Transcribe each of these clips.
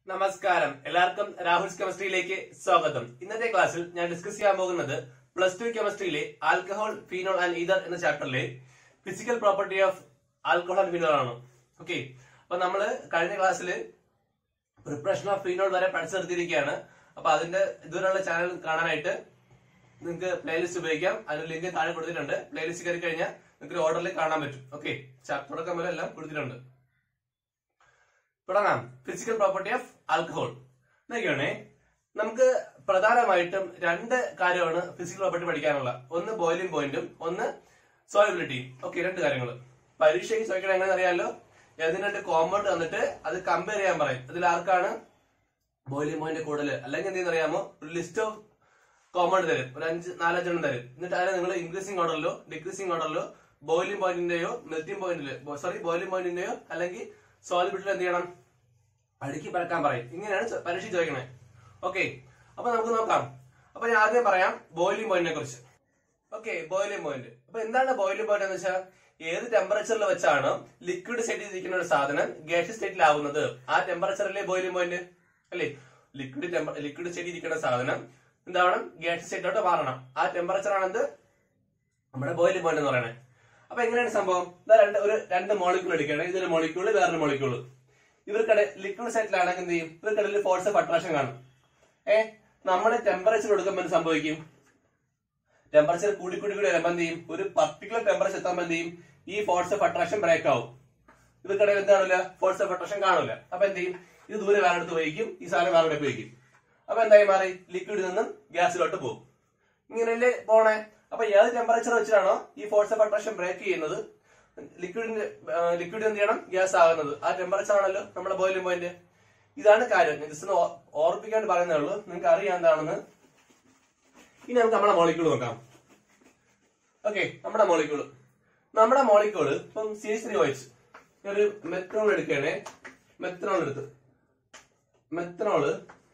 നമസ്കാരം എല്ലാവർക്കും രാഹുൽസ് കെമിസ്ട്രിയിലേക്ക് സ്വാഗതം ഇന്നത്തെ ക്ലാസ്സിൽ ഞാൻ ഡിസ്കസ് ചെയ്യാൻ പോകുന്നത് പ്ലസ് ടു കെമിസ്ട്രിയിലെ ആൽക്കഹോൾ ഫീനോൾ ആൻഡ് ഈതർ എന്ന ചാപ്റ്ററിലെ physical property of alcohol and phenol ആണ് ഓക്കെ അപ്പൊ നമ്മള് കഴിഞ്ഞ ക്ലാസ്സിൽ പ്രിപ്പറേഷൻ ഓഫ് ഫീനോൾ വരെ പഠിച്ചു നിർത്തിയിരിക്കുകയാണ് അപ്പൊ അതിന്റെ ഇതുവരെയുള്ള ചാനൽ കാണാനായിട്ട് നിങ്ങൾക്ക് പ്ലേലിസ്റ്റ് ഉപയോഗിക്കാം അതിന് ലിങ്ക് താഴെ കൊടുത്തിട്ടുണ്ട് പ്ലേലിസ്റ്റ് കയറി കഴിഞ്ഞാൽ നിങ്ങൾക്ക് ഓർഡറിൽ കാണാൻ പറ്റും ഓക്കെ തുടക്കം മുതൽ എല്ലാം കൊടുത്തിട്ടുണ്ട് തുടങ്ങാം ഫിസിക്കൽ പ്രോപ്പർട്ടി ഓഫ് ആൽക്കഹോൾ എന്നൊക്കെയാണേ നമുക്ക് പ്രധാനമായിട്ടും രണ്ട് കാര്യമാണ് ഫിസിക്കൽ പ്രോപ്പർട്ടി പഠിക്കാനുള്ള ഒന്ന് ബോയിലിംഗ് പോയിന്റും ഒന്ന് സോയബിലിറ്റിയും ഓക്കെ രണ്ട് കാര്യങ്ങൾ പരീക്ഷയ്ക്ക് ചോദിക്കണം എങ്ങനെ അറിയാമല്ലോ ഏതിന് രണ്ട് കോമ്പൗണ്ട് തന്നിട്ട് അത് കമ്പയർ ചെയ്യാൻ പറയും അതിൽ ആർക്കാണ് ബോയിലിംഗ് പോയിന്റ് കൂടുതൽ അല്ലെങ്കിൽ എന്തെന്ന് അറിയാമോ ഒരു ലിസ്റ്റ് ഓഫ് കോമ്പൗണ്ട് തരും ഒരു അഞ്ച് നാലഞ്ചെണ്ണം തരും എന്നിട്ട് അതിനെ നിങ്ങൾ ഇൻക്രീസിംഗ് ഓർഡറിലോ ഡിക്രീസിംഗ് ഓർഡറിലോ ബോയിലിംഗ് പോയിന്റിന്റെയോ മെൽറ്റിംഗ് പോയിന്റിലോ സോറി ബോയിലിംഗ് പോയിന്റിന്റെയോ അല്ലെങ്കിൽ സോളിബിലിറ്റിയിൽ എന്ത് ചെയ്യണം അടുക്കി പറക്കാൻ പറയും ഇങ്ങനെയാണ് ചോ- പരീക്ഷ ചോദിക്കണേ ഓക്കെ അപ്പൊ നമുക്ക് നോക്കാം അപ്പൊ ഞാൻ ആദ്യം പറയാം ബോയിലിംഗ് പോയിന്റിനെ കുറിച്ച് ഓക്കെ ബോയിലിംഗ് പോയിന്റ് അപ്പൊ എന്താണ് ബോയിലിംഗ് പോയിന്റ് എന്ന് വെച്ചാൽ ഏത് ടെമ്പറേച്ചറിൽ വെച്ചാണ് ലിക്വിഡ് സ്റ്റേറ്റിൽ ഇരിക്കുന്ന ഒരു സാധനം ഗ്യാസ് സ്റ്റേറ്റിലാവുന്നത് ആ ടെമ്പറേച്ചറിലെ ബോയിലിംഗ് പോയിന്റ് അല്ലേ ലിക്വിഡ് ലിക്വിഡ് സ്റ്റേറ്റിൽ ഇരിക്കുന്ന സാധനം എന്താവണം ഗ്യാസ് സ്റ്റേറ്റിലോട്ട് മാറണം ആ ടെമ്പറേച്ചർ ആണെന്ത് നമ്മുടെ ബോയിലിംഗ് പോയിന്റ് എന്ന് പറയുന്നത് അപ്പൊ എങ്ങനെയാണ് സംഭവം ഇതാ രണ്ട് ഒരു രണ്ട് മോളിക്യൂൾ എടുക്കുകയാണ് ഇതൊരു മോളിക്യൂള് വേറൊരു മോളിക്യൂള് ഇവർക്കിടെ ലിക്വിഡ് സൈറ്റിലാണെങ്കിൽ എന്ത് ചെയ്യും ഇവർക്കിടയിൽ ഫോഴ്സ് ഓഫ് അട്രാക്ഷൻ കാണും ഏ നമ്മുടെ ടെമ്പറേച്ചർ കൊടുക്കുമ്പോൾ എന്ത് സംഭവിക്കും ടെമ്പറേച്ചർ കൂടി കൂടി കൂടി വരുമ്പോൾ എന്ത് ചെയ്യും ഒരു പർട്ടിക്കുലർ ടെമ്പറേച്ചർ എത്തുമ്പോൾ എന്ത് ചെയ്യും ഈ ഫോഴ്സ് ഓഫ് അട്രാക്ഷൻ ബ്രേക്ക് ആവും ഇവർക്കിടയിൽ എന്താണില്ല ഫോഴ്സ് ഓഫ് അട്രാക്ഷൻ കാണില്ല അപ്പൊ എന്ത് ചെയ്യും ഇത് ദൂരെ വേറെ അടുത്ത് വഹിക്കും ഈ സാധനം വേറെ അടുത്ത് വഹിക്കും അപ്പൊ എന്തായി മാറി ലിക്വിഡിൽ നിന്നും ഗ്യാസിലോട്ട് പോകും ഇങ്ങനെയല്ലേ പോണേ അപ്പൊ ഏത് ടെമ്പറേച്ചർ വെച്ചിട്ടാണോ ഈ ഫോഴ്സ് ഓഫ് അട്രാക്ഷൻ ബ്രേക്ക് ചെയ്യുന്നത് ലിക്വിഡിന്റെ ലിക്വിഡ് എന്ത് ചെയ്യണം ഗ്യാസ് ആകുന്നത് ആ ടെമ്പറേച്ചർ ആണല്ലോ നമ്മുടെ ബോയിലിംഗ് പോയിന്റ് ഇതാണ് കാര്യം ഞാൻ ജസ്റ്റ് ഒന്ന് ഓ- ഓർപ്പിക്കാൻ പറയുന്നേ ഉള്ളൂ നിങ്ങൾക്ക് അറിയാം എന്താണെന്ന് ഇനി നമുക്ക് നമ്മുടെ മോളിക്യൂൾ നോക്കാം ഓക്കെ നമ്മുടെ മോളിക്യൂൾ നമ്മുടെ മോളിക്യൂള് ഇപ്പം സി ത്രീ ഒയിച്ച് ഒരു മെത്രോൾ എടുക്കുകയാണേ മെത്രോൾ എടുത്ത് മെത്രോള്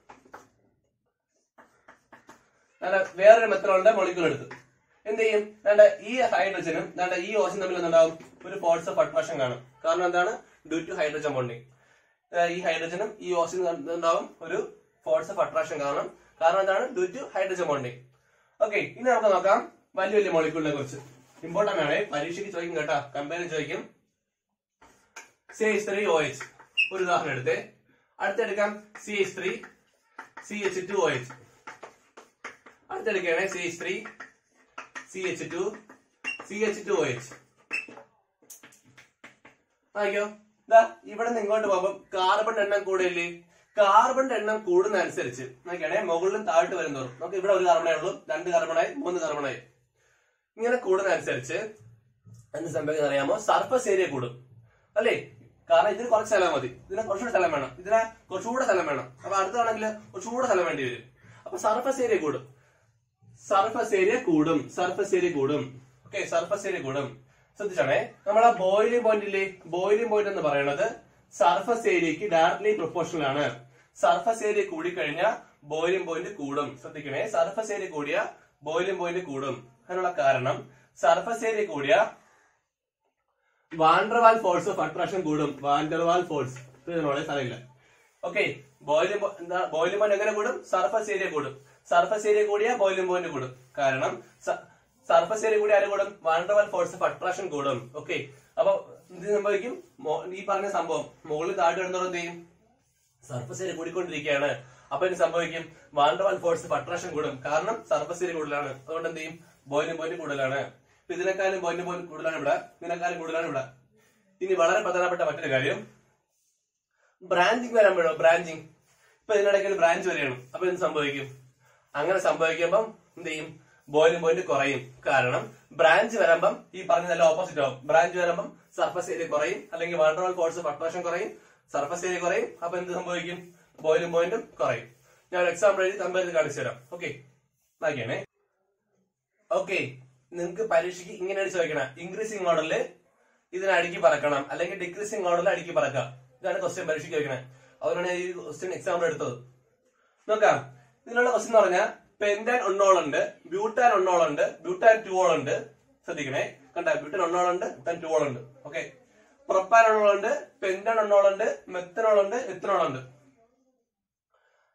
അല്ല വേറൊരു മെത്തനോളിന്റെ മോളിക്യൂൾ എടുത്ത് എന്ത് ചെയ്യും വേണ്ട ഈ ഹൈഡ്രജനും വേണ്ട ഈ ഓക്സിജൻ തമ്മിൽ എന്തുണ്ടാവും ഒരു ഫോഴ്സ് ഓഫ് അട്രാക്ഷൻ കാണും കാരണം എന്താണ് ഡ്യൂ ടു ഹൈഡ്രജൻ ബോണ്ടിങ് ഈ ഹൈഡ്രജനും ഈ ഓക്സിജൻ ഉണ്ടാവും ഒരു ഫോഴ്സ് ഓഫ് അട്രാക്ഷൻ കാണും കാരണം എന്താണ് due to hydrogen bonding okay ഇനി നമുക്ക് നോക്കാം വലിയ വലിയ മോളിക്യൂളിനെ കുറിച്ച് ഇമ്പോർട്ടന്റ് ആണ് പരീക്ഷയ്ക്ക് ചോദിക്കും കേട്ടാ കമ്പയർ ചോദിക്കും C H three O H ഒരു ഉദാഹരണം എടുത്തേ അടുത്തെടുക്കാം C H three C H two O H അടുത്തെടുക്കുകയാണ് C H three C H two C H two O H ആയിക്കോ ഇതാ ഇവിടെ നിന്ന് ഇങ്ങോട്ട് പോകുമ്പോൾ കാർബൺ എണ്ണം കൂടിയില്ലേ കാർബണിന്റെ എണ്ണം കൂടുന്ന അനുസരിച്ച് നോക്കിയാണെ മുകളിലും താഴോട്ട് വരുന്നോറും നമുക്ക് ഇവിടെ ഒരു കാർബണേ ഉള്ളൂ രണ്ട് കാർബണായി മൂന്ന് കാർബണായി ഇങ്ങനെ കൂടുന്ന അനുസരിച്ച് എന്ത് സംഭവിക്കുന്നത് അറിയാമോ സർഫസ് ഏരിയ കൂടും അല്ലേ കാരണം ഇതിന് കുറച്ച് സ്ഥലം മതി ഇതിന് കുറച്ചുകൂടെ സ്ഥലം വേണം ഇതിന് കുറച്ചുകൂടെ സ്ഥലം വേണം അപ്പൊ അടുത്താണെങ്കിൽ കുറച്ചുകൂടെ സ്ഥലം വേണ്ടി വരും അപ്പൊ സർഫസ് ഏരിയ കൂടും സർഫസ് ഏരിയ കൂടും സർഫസ് ഏരിയ കൂടും ഓക്കെ സർഫസ് ഏരിയ കൂടും ശ്രദ്ധിച്ചാണേ നമ്മളെ ബോയിലിംഗ് പോയിന്റ് ഇല്ലേ ബോയിലിംഗ് പോയിന്റ് എന്ന് പറയുന്നത് സർഫസ് ഏരിയക്ക് ഡയറക്ട്ലി പ്രൊപ്പോർഷണൽ ആണ് സർഫസ് ഏരിയ കൂടിക്കഴിഞ്ഞാൽ ബോയിലിംഗ് പോയിന്റ് കൂടും ശ്രദ്ധിക്കണേ സർഫസ് ഏരിയ കൂടിയ ബോയിലിംഗ് പോയിന്റ് കൂടും അതിനുള്ള കാരണം സർഫസ് ഏരിയ കൂടിയ വാൻഡർവാൽ ഫോഴ്സ് ഓഫ് അട്രാക്ഷൻ കൂടും വാൻഡർവാൽ ഫോഴ്സ് വളരെ സ്ഥലമില്ല ഓക്കെ ബോയിലിംഗ് എന്താ ബോയിലിംഗ് പോയിന്റ് എങ്ങനെ കൂടും സർഫസ് ഏരിയ കൂടും സർഫസ് ഏരിയ കൂടിയ ബോയിലിംഗ് പോയിന്റ് കൂടും കാരണം സർഫസ് ഏരിയ കൂടി ആര് കൂടും വാൻഡർവാൽ ഫോഴ്സ് ഓഫ് അട്രാക്ഷൻ കൂടും ഓക്കെ അപ്പൊ എന്ത് സംഭവിക്കും മോ- ഈ പറഞ്ഞ സംഭവം മുകളിൽ താഴെ ഇടുന്നവർ എന്ത് ചെയ്യും സർഫസ് ഏരിയ കൂടിക്കൊണ്ടിരിക്കുകയാണ് അപ്പൊ എന്ത് സംഭവിക്കും വാൻഡർവാൽ ഫോഴ്സ് ഓഫ് അട്രാക്ഷൻ കൂടും കാരണം സർഫസ് ഏരിയ കൂടുതലാണ് അതുകൊണ്ട് എന്ത് ചെയ്യും ബോയിലിംഗ് പോയിന്റ് കൂടുതലാണ് ഇപ്പൊ ഇതിനേക്കാളും ബോയിലിംഗ് പോയിന്റ് കൂടുതലാണ് ഇവിടെ ഇതിനേക്കാളും കൂടുതലാണ് ഇവിടെ ഇനി വളരെ പ്രധാനപ്പെട്ട മറ്റൊരു കാര്യം ബ്രാഞ്ചിങ് വരുമ്പോഴോ ബ്രാഞ്ചിങ് ഇപ്പൊ ഇതിനിടയ്ക്ക് ഒരു ബ്രാഞ്ച് വരികയാണ് അപ്പൊ എന്ത് സംഭവിക്കും അങ്ങനെ സംഭവിക്കുമ്പം എന്ത് ചെയ്യും ബോയിലിംഗ് പോയിന്റ് കുറയും കാരണം ബ്രാഞ്ച് വരുമ്പം ഈ പറഞ്ഞ നല്ല ഓപ്പോസിറ്റ് ആവും ബ്രാഞ്ച് വരുമ്പം സർഫസ് ഏരിയ കുറയും അല്ലെങ്കിൽ വാണ്ടർവാൾ ഫോഴ്സ് ഓഫ് അട്രാക്ഷൻ കുറയും സർഫസ് ഏരിയ കുറയും അപ്പൊ എന്ത് സംഭവിക്കും ബോയിലിംഗ് പോയിന്റും കുറയും ഞാൻ ഒരു എക്സാമ്പിൾ എഴുതി കമ്പയർ ചെയ്ത് കാണിച്ചു തരാം ഓക്കെ നോക്കിയാണേ ഓക്കെ നിങ്ങൾക്ക് പരീക്ഷയ്ക്ക് ഇങ്ങനെയാണ് ചോദിക്കണം ഇൻക്രീസിംഗ് മോഡലില് ഇതിനെ അടുക്കി പറക്കണം അല്ലെങ്കിൽ ഡിക്രീസിംഗ് മോഡലിൽ അടുക്കി പറക്കാം ഇതാണ് ക്വസ്റ്റ്യൻ പരീക്ഷയ്ക്ക് ചോദിക്കണേ അതുകൊണ്ടാണ് ഞാൻ ഈ ക്വസ്റ്റ്യൻ എക്സാമ്പിൾ എടുത്തത് നോക്കാം ഇതിനുള്ള ക്വസ്റ്റ്യൻ എന്ന് പറഞ്ഞാൽ പെന്റാൻ ഒന്നോളുണ്ട് ബ്യൂട്ടാൻ ഒന്നോളുണ്ട് ബ്യൂട്ടാൻ ടൂവോൾ ഉണ്ട് ശ്രദ്ധിക്കണേ കണ്ട ബ്യൂട്ടാൻ ഒന്നോളുണ്ട് ബ്യൂട്ടാൻ ടൂവോൾ ഉണ്ട് ഓക്കെ പ്രൊപ്പാൻ ഒന്നോളുണ്ട് പെന്റാൻ ഒന്നോളുണ്ട് മെത്തനോളുണ്ട് എത്തനോളുണ്ട്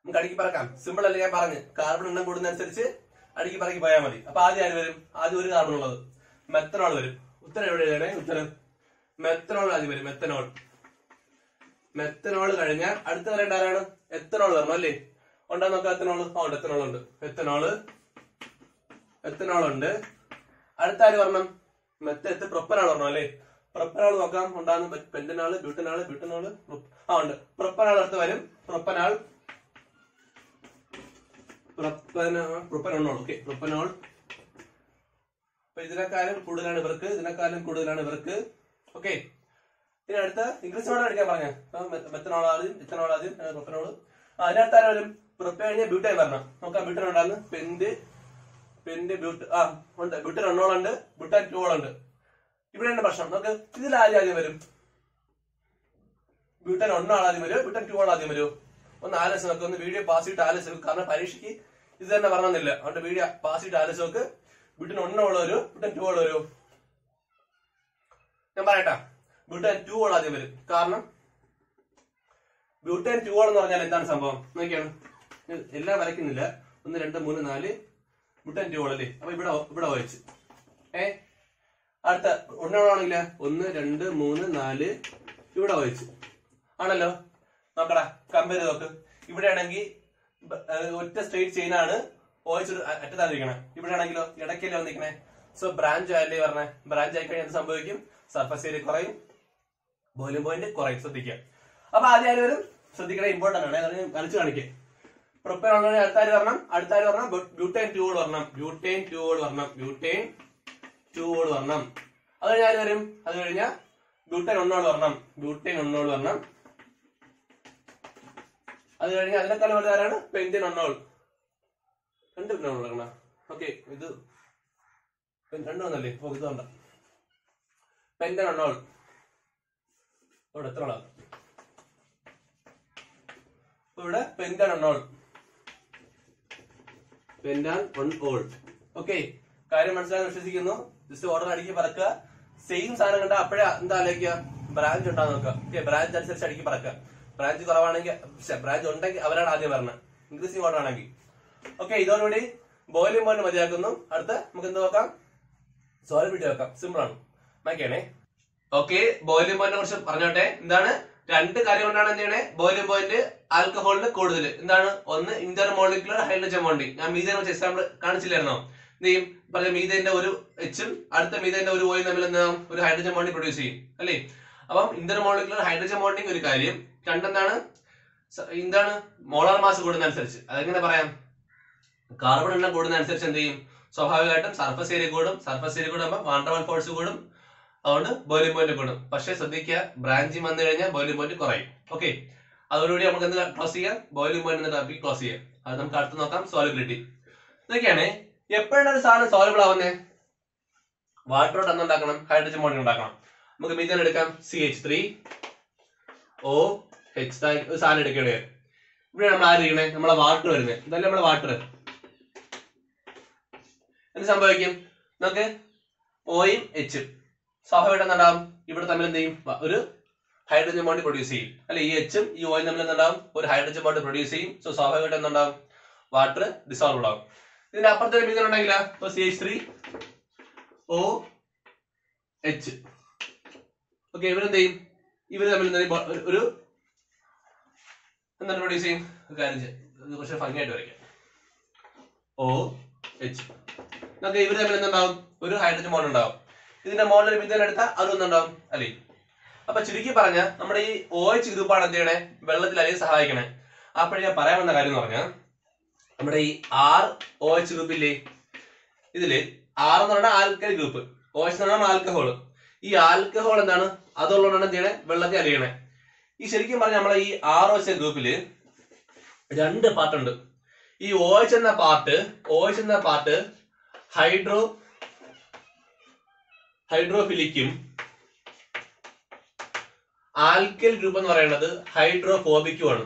നമുക്ക് അടുക്കി പറക്കാം സിമ്പിൾ അല്ലേ ഞാൻ പറഞ്ഞു കാർബൺ എണ്ണം കൂടുന്നതനുസരിച്ച് അടുക്കി പറക്കി പോയാൽ മതി അപ്പൊ ആദ്യം ആര് വരും ആദ്യം ഒരു കാർബൺ ഉള്ളത് മെത്തനോൾ വരും ഉത്തരം എവിടെ എഴുതണേ ഉത്തരം മെത്തനോൾ ആദ്യം വരും മെത്തനോൾ മെത്തനോൾ കഴിഞ്ഞാൽ അടുത്ത വരേണ്ട ആരാണ് എത്തനോൾ വരണം അല്ലേ ഉണ്ടോ നോക്കാം എത്തനോൾ ആ ഉണ്ട് എത്തനോൾ ഉണ്ട് എത്തനോള് എത്തനോൾ ഉണ്ട് അടുത്ത ആര് വരണം മെത്ത എത്ത് പ്രൊപ്പനാൾ വരണം അല്ലേ പ്രൊപ്പനാൾ നോക്കാം ഉണ്ടാകുന്ന പെന്റനാള് ബ്യൂട്ടനാള് ബ്യൂട്ടനാള് ആ ഉണ്ട് പ്രൊപ്പനാൾ അടുത്ത് വരും propanal propanal propanol okay propanol അപ്പൊ ഇതിനെക്കാളും കൂടുതലാണ് ഇവർക്ക് ഇതിനെക്കാളും കൂടുതലാണ് ഇവർക്ക് ഓക്കെ ഇനി അടുത്ത ഇംഗ്ലീഷ് വേർഡ് അടിക്കാൻ പറഞ്ഞ മെത്തനോൾ ആദ്യം ഇത്തനോൾ ആദ്യം പ്രൊപ്പനോൾ ആ അതിനടുത്ത് ആരും വരും പ്രൊപ്പ കഴിഞ്ഞ ബ്യൂട്ടൈൻ വരണം നോക്കാം ബ്യൂട്ടൻ ഉണ്ടാകുന്നു പെന്റ് പെന്റ് ബ്യൂട്ട് ആ ഉണ്ട് ബ്യൂട്ടൻ ഒന്നോളുണ്ട് ബ്യൂട്ടൻ ടൂ ഉണ്ട് ഇവിടെയാണ് പ്രശ്നം നമുക്ക് ഇതിൽ ആദ്യം ആദ്യം വരും ബ്യൂട്ടൻ ഒന്നാൾ ആദ്യം വരും ബ്യൂട്ടൻ ടൂ ആദ്യം വരും ഒന്ന് ആലോചിച്ച് നോക്ക് ഒന്ന് വീഡിയോ പാസ് ചെയ്തിട്ട് ആലോചിച്ച് നോക്ക് കാരണം പരീക്ഷയ്ക്ക് ഇത് തന്നെ പറഞ്ഞില്ല അതുകൊണ്ട് വീഡിയോ പാസ് ചെയ്തിട്ട് ആലോചിച്ച് നോക്ക് ബ്യൂട്ടൻ ഒന്നോളം വരും ബ്യൂട്ടൻ ടൂ വരും ഞാൻ പറയട്ടാ ബ്യൂട്ടൻ ടൂ ഓൾ ആദ്യം വരും കാരണം ബ്യൂട്ടൻ ടൂ ഓൾ എന്ന് പറഞ്ഞാൽ എന്താണ് സംഭവം നോക്കിയാണ് ഞാൻ എല്ലാം വരയ്ക്കുന്നില്ല ഒന്ന് രണ്ട് മൂന്ന് നാല് ബ്യൂട്ടൻ ടൂ ഓൾ അല്ലേ അപ്പൊ ഇവിടെ ഇവിടെ വായിച്ചു ഏ അടുത്ത ഒന്നോളാണെങ്കിൽ ഒന്ന് രണ്ട് മൂന്ന് നാല് ഇവിടെ വായിച്ചു ആണല്ലോ നോക്കടാ കമ്പയർ ചെയ്ത് നോക്ക് ഇവിടെ ആണെങ്കിൽ ഒറ്റ സ്ട്രേറ്റ് ചെയിൻ ആണ് ഓയിച്ച് അറ്റത്തായിരിക്കണേ ഇവിടെ ആണെങ്കിലോ ഇടയ്ക്കല്ലേ വന്നിരിക്കണേ സോ ബ്രാഞ്ച് ആയല്ലേ പറഞ്ഞേ ബ്രാഞ്ച് ആയി കഴിഞ്ഞാൽ എന്ത് സംഭവിക്കും സർഫസ് ഏരിയ കുറയും വോല്യൂം പോയിന്റ് കുറയും ശ്രദ്ധിക്കുക അപ്പൊ ആദ്യം ആര് വരും ശ്രദ്ധിക്കണേ ഇമ്പോർട്ടന്റ് ആണ് അത് വരച്ചു കാണിക്കുക പ്രൊപ്പൻ ആണെങ്കിൽ അടുത്താര് വരണം അടുത്താര് വരണം ബ്യൂട്ടൈൻ ട്യൂൾ വരണം ബ്യൂട്ടൈൻ ട്യൂൾ വരണം ബ്യൂട്ടൈൻ ട്യൂൾ വരണം അത് കഴിഞ്ഞാൽ ആര് വരും അത് കഴിഞ്ഞാൽ ബ്യൂട്ടൈൻ ഒന്നോൾ വരണം ബ്യൂട്ടൈൻ ഒന്നോൾ വരണം അത് കഴിഞ്ഞ് അതിനേക്കാളും വലുത് ആരാണ് പെന്റിൻ ഒന്നോൾ രണ്ട് പെന്റിൻ ഒന്നോൾ ഓക്കെ ഇത് രണ്ടു വന്നല്ലേ ഓ ഇത് വേണ്ട പെന്റൻ ഒന്നോൾ ഇവിടെ എത്ര ആളാ ഇപ്പൊ ഇവിടെ pentan one ol pentan one ol okay കാര്യം മനസ്സിലാകാൻ വിശ്വസിക്കുന്നു ജസ്റ്റ് ഓർഡർ അടിക്കി പറക്കുക സെയിം സാധനം കണ്ട അപ്പോഴേ എന്താ ആലോചിക്കുക ബ്രാഞ്ച് ഉണ്ടാകും നോക്കുക ഓക്കെ ബ്രാഞ്ച് അനുസരിച്ച് അടിക്കി പറക്കുക ബ്രാഞ്ച് കുറവാണെങ്കിൽ ബ്രാഞ്ച് ഉണ്ടെങ്കിൽ അവരാണ് ആദ്യം പറഞ്ഞത് ഇൻക്രീസിംഗ് ഓർഡർ ആണെങ്കിൽ ഓക്കെ ഇതോടുകൂടി ബോയിലിംഗ് പോയിന്റ് മതിയാക്കുന്നു അടുത്ത് നമുക്ക് എന്ത് നോക്കാം സോളിബിലിറ്റി നോക്കാം സിമ്പിൾ ആണ് നോക്കിയാണേ ഓക്കെ ബോയിലിംഗ് പോയിന്റിനെ കുറിച്ച് പറഞ്ഞോട്ടെ എന്താണ് രണ്ട് കാര്യം കൊണ്ടാണ് എന്ത് ചെയ്യണേ ബോയിലിംഗ് പോയിന്റ് ആൽക്കഹോളിന് കൂടുതൽ എന്താണ് ഒന്ന് ഇന്റർ മോളിക്കുലർ ഹൈഡ്രജൻ ബോണ്ടിങ് ഞാൻ മീതേനെ വെച്ച് എക്സാമ്പിൾ കാണിച്ചില്ലായിരുന്നോ എന്ത് ചെയ്യും പറഞ്ഞ മീതേന്റെ ഒരു എച്ചും അടുത്ത മീതേന്റെ ഒരു ഓയും തമ്മിൽ എന്താ ഒരു ഹൈഡ്രജൻ ബോണ്ടിങ് പ്രൊഡ്യൂസ് ചെയ്യും അല്ലേ അപ്പം ഇന്റർ മോളിക്കുലർ ഹൈഡ്രജൻ ബോണ്ടിങ് ഒരു കാര്യം രണ്ടെന്താണ് സ- എന്താണ് മോളാർ മാസ് കൂടുന്നതനുസരിച്ച് അതെങ്ങനെ പറയാം കാർബൺ എണ്ണം കൂടുന്നതനുസരിച്ച് എന്ത് ചെയ്യും സ്വാഭാവികമായിട്ടും സർഫസ് ഏരിയ കൂടും സർഫസ് ഏരിയ കൂടുമ്പോൾ വാണ്ടർവാൾ ഫോഴ്സ് കൂടും അതുകൊണ്ട് ബോയിലിംഗ് പോയിന്റ് കൂടും പക്ഷെ ശ്രദ്ധിക്കുക ബ്രാഞ്ചിങ് വന്നു കഴിഞ്ഞാൽ ബോയിലിംഗ് പോയിന്റ് കുറയും ഓക്കെ അതോടുകൂടി നമുക്ക് എന്ത് ക്ലോസ് ചെയ്യാം ബോയിലിംഗ് പോയിന്റ് എന്ന ടോപ്പിക് ക്ലോസ് ചെയ്യാം അത് നമുക്ക് അടുത്ത് നോക്കാം സോളിബിലിറ്റി ഇതൊക്കെയാണ് എപ്പോഴാണ് ഒരു സാധനം സോളിബിൾ ആവുന്നേ വാട്ടറോട്ട് എന്തുണ്ടാക്കണം ഹൈഡ്രജൻ ബോണ്ട് ഉണ്ടാക്കണം നമുക്ക് മീഥേൻ എടുക്കാം C H three O H ഒരു സാധനം എടുക്കണേ ഇവിടെ നമ്മൾ ആരിക്കണേ നമ്മളെ വാട്ടർ വരുന്നത് ഇതല്ലേ നമ്മളെ വാട്ടർ എന്ത് സംഭവിക്കും നമുക്ക് ഓയും എച്ചും സ്വാഭാവികമായിട്ട് എന്തുണ്ടാവും ഇവിടെ തമ്മിൽ എന്ത് ചെയ്യും വ- ഒരു ഹൈഡ്രജൻ ബോണ്ട് പ്രൊഡ്യൂസ് ചെയ്യും അല്ലെ ഈ എച്ചും ഈ ഓയും തമ്മിൽ എന്തുണ്ടാവും ഒരു ഹൈഡ്രജൻ ബോണ്ട് പ്രൊഡ്യൂസ് ചെയ്യും സോ സ്വാഭാവികമായിട്ട് എന്തുണ്ടാവും വാട്ടർ ഡിസോൾവ് ആവും ഇതിന്റെ അപ്പുറത്തെ മീഥേൻ ഉണ്ടെങ്കിലോ ഇപ്പൊ C H three O H okay ഇവരെന്ത് ചെയ്യും ഇവര് തമ്മിൽ എന്ത് ചെയ്യും? ബോ- ഒരു- ഒരു എന്താണ് പ്രൊഡ്യൂസ് ചെയ്യും ഒരു കാര്യം ചെയ്യാം ഇത് കുറച്ച് ഭംഗിയായിട്ട് വരയ്ക്കാം ഓ എച്ച് നമുക്ക് ഇവർ തമ്മിൽ എന്തുണ്ടാവും ഒരു ഹൈഡ്രജൻ ബോണ്ട് ഉണ്ടാവും ഇതിന്റെ മോളിൽ മിഥേൻ എടുത്താൽ അതൊന്നുണ്ടാവും അല്ലേ അപ്പൊ ചുരുക്കി പറഞ്ഞ നമ്മുടെ ഈ ഓ എച്ച് ഗ്രൂപ്പാണ് എന്ത് ചെയ്യണേ വെള്ളത്തിൽ അല്ലെങ്കിൽ സഹായിക്കണേ അപ്പോൾ ഞാൻ പറയാൻ വന്ന കാര്യം എന്ന് പറഞ്ഞാൽ നമ്മുടെ ഈ ആർ ഒ എച്ച് ഗ്രൂപ്പില്ലേ ഇതില് ആർ എന്ന് പറഞ്ഞാൽ ആൽക്കൽ ഗ്രൂപ്പ് ഒ എച്ച് എന്ന് പറഞ്ഞാൽ ആൽക്കഹോൾ ഈ ആൽക്കഹോൾ എന്താണ് അതുള്ളതുകൊണ്ടാണ് എന്ത് ചെയ്യണേ വെള്ളത്തിൽ അലിയണേ ഈ ശരിക്കും പറഞ്ഞ നമ്മളെ ഈ ആർ ഒ എച്ച് ഗ്രൂപ്പില് രണ്ട് പാർട്ട് ഉണ്ട് ഈ ഒ എച്ച് എന്ന പാർട്ട് ഒ എച്ച് എന്ന പാർട്ട് ഹൈഡ്രോ ഹൈഡ്രോഫിലിക്കും ആൽക്കൽ ഗ്രൂപ്പ് എന്ന് പറയുന്നത് ഹൈഡ്രോഫോബിക്കുമാണ്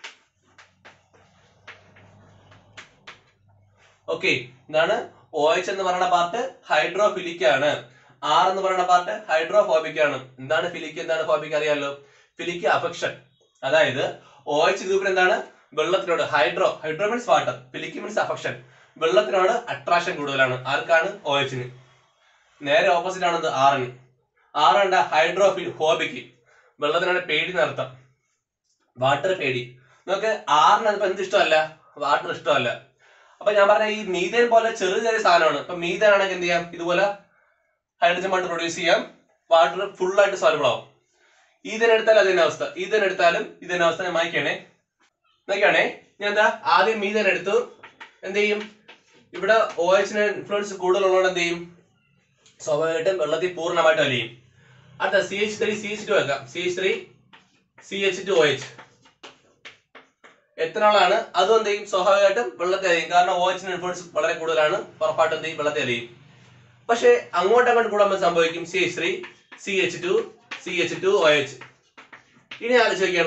ഓക്കെ എന്താണ് ഒ എച്ച് എന്ന് പറയുന്ന പാർട്ട് ഹൈഡ്രോഫിലിക് ആണ് ആർ എന്ന് പറയുന്ന പാർട്ട് ഹൈഡ്രോഫോബിക് ആണ് എന്താണ് ഫിലിക് എന്താണ് ഫോബിക് അറിയാലോ ഫിലിക് അഫെക്ഷൻ അതായത് ഒ എച്ച് ഗ്രൂപ്പിൽ എന്താണ് വെള്ളത്തിനോട് hydro hydro means water philic means affection വെള്ളത്തിനോട് അട്രാക്ഷൻ കൂടുതലാണ് ആർക്കാണ് ഒ എച്ചിന് നേരെ ഓപ്പോസിറ്റ് ആണത് ആറിന് ആറുണ്ട് ഹൈഡ്രോഫിൽ ഹോബിക്ക് വെള്ളത്തിനോട് പേടി നടത്താം വാട്ടർ പേടി നമുക്ക് ആറിന് അതിപ്പോ എന്ത് ഇഷ്ടമല്ല വാട്ടർ ഇഷ്ടമല്ല അപ്പൊ ഞാൻ പറഞ്ഞ ഈ മീതേൻ പോലെ ചെറിയ ചെറിയ സാധനമാണ് ഇപ്പൊ മീതേൻ ആണെങ്കിൽ എന്ത് ചെയ്യാം ഇതുപോലെ ഹൈഡ്രജൻ ബോണ്ട് പ്രൊഡ്യൂസ് ചെയ്യാം വാട്ടർ ഫുൾ ആയിട്ട് സോലബിൾ ആവും ഇതിനെടുത്താൽ അതിന്റെ അവസ്ഥ ഇതിനെടുത്താലും ഇതിന്റെ അവസ്ഥ ഞാൻ മായ്ക്കണേ നോക്കിയാണേ ഞാൻ എന്താ ആദ്യം മീതേൻ എടുത്തു എന്ത് ചെയ്യും ഇവിടെ ഒ എച്ചിന് ഇൻഫ്ലുവൻസ് കൂടുതലുള്ളതുകൊണ്ട് എന്ത് ചെയ്യും സ്വാഭാവികമായിട്ടും വെള്ളത്തിൽ പൂർണ്ണമായിട്ട് അലിയും അടുത്ത C H three C H two വെക്കാം C H three C H two O H എത്തനോളാണ് അതും എന്ത് ചെയ്യും സ്വാഭാവികമായിട്ടും വെള്ളത്തിൽ അലിയും കാരണം ഒ എച്ചിന് ഇൻഫ്ലുവൻസ് വളരെ കൂടുതലാണ് ഉറപ്പായിട്ടും എന്ത് ചെയ്യും വെള്ളത്തിൽ അലിയും പക്ഷെ അങ്ങോട്ട് അങ്ങോട്ട് കൂടുമ്പോൾ സംഭവിക്കും C H three C H two C H two O H ഇനി ആലോചിക്കുകയാണ്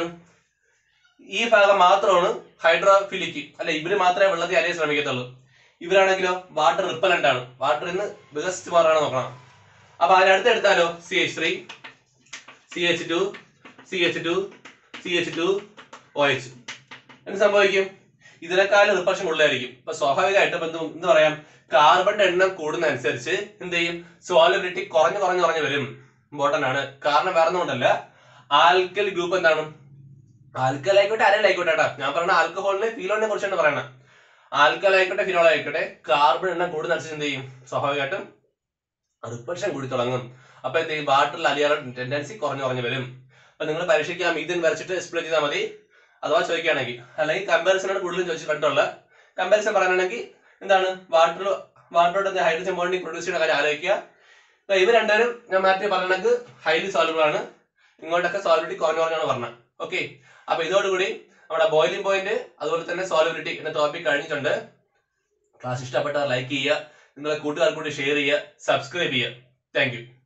ഈ ഭാഗം മാത്രമാണ് ഹൈഡ്രോഫിലിക്ക് അല്ലെ ഇവര് മാത്രമേ വെള്ളത്തിൽ അലിയാൻ ശ്രമിക്കത്തുള്ളൂ ഇവരാണെങ്കിലോ വാട്ടർ റിപ്പലന്റ് ആണ് വാട്ടറിൽ നിന്ന് വികസിച്ച് മാറാണ് നോക്കണം അപ്പൊ അതിനടുത്ത് എടുത്താലോ C H three C H two C H two C H two O H എന്ത് സംഭവിക്കും ഇതിനേക്കാളും റിപ്പർഷൻ കൂടുതലായിരിക്കും ഇപ്പൊ സ്വാഭാവികമായിട്ടും എന്ത് എന്ത് പറയാം കാർബണിന്റെ എണ്ണം കൂടുന്നതനുസരിച്ച് എന്ത് ചെയ്യും സോലബിലിറ്റി കുറഞ്ഞു കുറഞ്ഞു കുറഞ്ഞു വരും ഇമ്പോർട്ടന്റ് ആണ് കാരണം വേറെ ഒന്നും കൊണ്ടല്ല ആൽക്കൽ ഗ്രൂപ്പ് എന്താണ് ആൽക്കൽ ആയിക്കോട്ടെ അരലായിക്കോട്ടെ കേട്ടോ ഞാൻ പറഞ്ഞ ആൽക്കഹോളിനെ ഫിനോളിനെ കുറിച്ചാണ് പറയണത് ആൽക്കൽ ആയിക്കോട്ടെ ഫിനോൾ ആയിക്കോട്ടെ കാർബൺ എണ്ണം കൂടുന്നതനുസരിച്ച് എന്ത് ചെയ്യും സ്വാഭാവികമായിട്ടും റിപ്പൾഷൻ കൂടി തുടങ്ങും അപ്പൊ എന്ത് ചെയ്യും വാട്ടറിൽ അലിയാനുള്ള ടെൻഡൻസി കുറഞ്ഞു കുറഞ്ഞു വരും അപ്പൊ നിങ്ങൾ പരീക്ഷയ്ക്ക് മീതൻ വരച്ചിട്ട് എക്സ്പ്ലെയിൻ ചെയ്താൽ മതി അഥവാ ചോദിക്കുകയാണെങ്കിൽ അല്ലെങ്കിൽ കമ്പാരിസനാണ് കൂടുതലും ചോദിച്ചു കണ്ടുള്ള കമ്പാരിസൺ പറയാനാണെങ്കിൽ എന്താണ് വാട്ടർ വാട്ടറോട് ഹൈഡ്രജൻ ബോണ്ടിങ് പ്രൊഡ്യൂസ് ചെയ്യുന്ന കാര്യം ആലോചിക്കുക ദാ ഇവർ രണ്ടുപേരും ഞാൻ മാറ്റി പറഞ്ഞെങ്കിൽ ഹൈലി സോൾബിൾ ആണ് ഇങ്ങോട്ടൊക്കെ സോളിബിലിറ്റി കുറഞ്ഞു കുറഞ്ഞാണ് പറഞ്ഞത് ഓക്കെ അപ്പൊ ഇതോടുകൂടി നമ്മുടെ ബോയിലിംഗ് പോയിന്റ് അതുപോലെ തന്നെ സോളിബിലിറ്റി എന്ന ടോപ്പിക് കഴിഞ്ഞിട്ടുണ്ട് ക്ലാസ് ഇഷ്ടപ്പെട്ടവർ ലൈക്ക് ചെയ്യുക നിങ്ങളെ കൂട്ടുകാർ കൂടി ഷെയർ ചെയ്യുക സബ്സ്ക്രൈബ് ചെയ്യുക താങ്ക് യു